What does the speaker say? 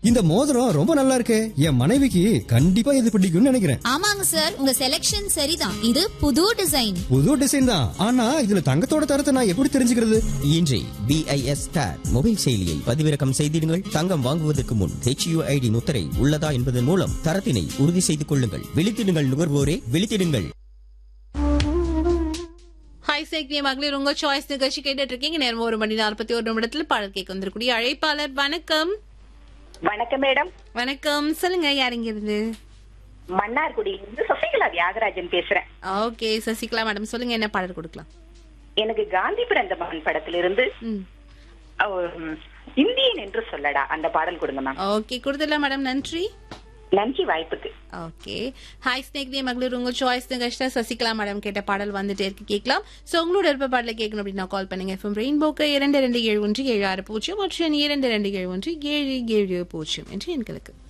இந்த மோதிரம் ரொம்ப நல்லா இருக்கே என் மனைவிக்கு கண்டிப்பா இது பிடிக்கும்னு நினைக்கிறேன் ஆமாங்க சார் உங்க செலெக்ஷன் சரிதான் இது புது டிசைன் புது டிசைன் தான் ஆனா இதுல தங்கத்தோட தரத்தை நான் எப்படி தெரிஞ்சுக்கிறது இன்றே பிஐஎஸ் ஸ்டார் மொபைல் செயலியை பதிவிறக்கம் செய்திடுங்கள் தங்கம் வாங்குவதற்கு முன் ஹெச்யூஐடி முத்திரை உள்ளதா என்பதன் மூலம் தரத்தினை உறுதி செய்து கொள்ளுங்கள் விழித்திடுங்கள் நுகர்வோரே விழித்திடுங்கள் ஹாய் சேக்னிய மகளிர் உங்க சாய்ஸ் நிகழ்ச்சி கேட்டுட்டு இருக்கீங்க நேரம் ஒரு மணி நாற்பத்தி ஒரு நிமிடத்துல பாடல் கேட்க வந்திருக்கூடிய அழைப்பாளர் வணக்கம் வணக்கம் மேடம் வணக்கம் சொல்லுங்க யாருங்க இருந்து மன்னார்குடியிலிருந்து சசிகலா தியாகராஜன் பேசுறேன் ஓகே சசிகலா மேடம் சொல்லுங்க என்ன பாடல் கொடுக்கலாம் எனக்கு காந்தி பிறந்த மகன் படத்திலிருந்து ம் அஹ், இந்தியன் என்று சொல்லடா அந்த பாடல் கொடுங்க மேம் ஓகே கொடுத்துடலாம் மேடம் நன்றி நன்றி வாய்ப்புக்கு ஓகே ஹாய் ஸ்னேக் மகளிர் உங்க சாய்ஸ் நிகழ்ச்சியில் சசிகலா மேடம் கேட்ட பாடல் வந்துட்டே இருக்கு கேட்கலாம் ஸோ உங்களோட விருப்ப பாடல கேட்கணும் அப்படின்னா கால் பண்ணுங்க எஃப்எம் ரெயின்போக்கு இரண்டு ரெண்டு ஏழு ஒன்று ஏழு ஆறு பூஜ்ஜியம் மற்றும் இரண்டு ரெண்டு ஏழு ஒன்று ஏழு ஏழு பூஜ்ஜியம் என்று எண்களுக்கு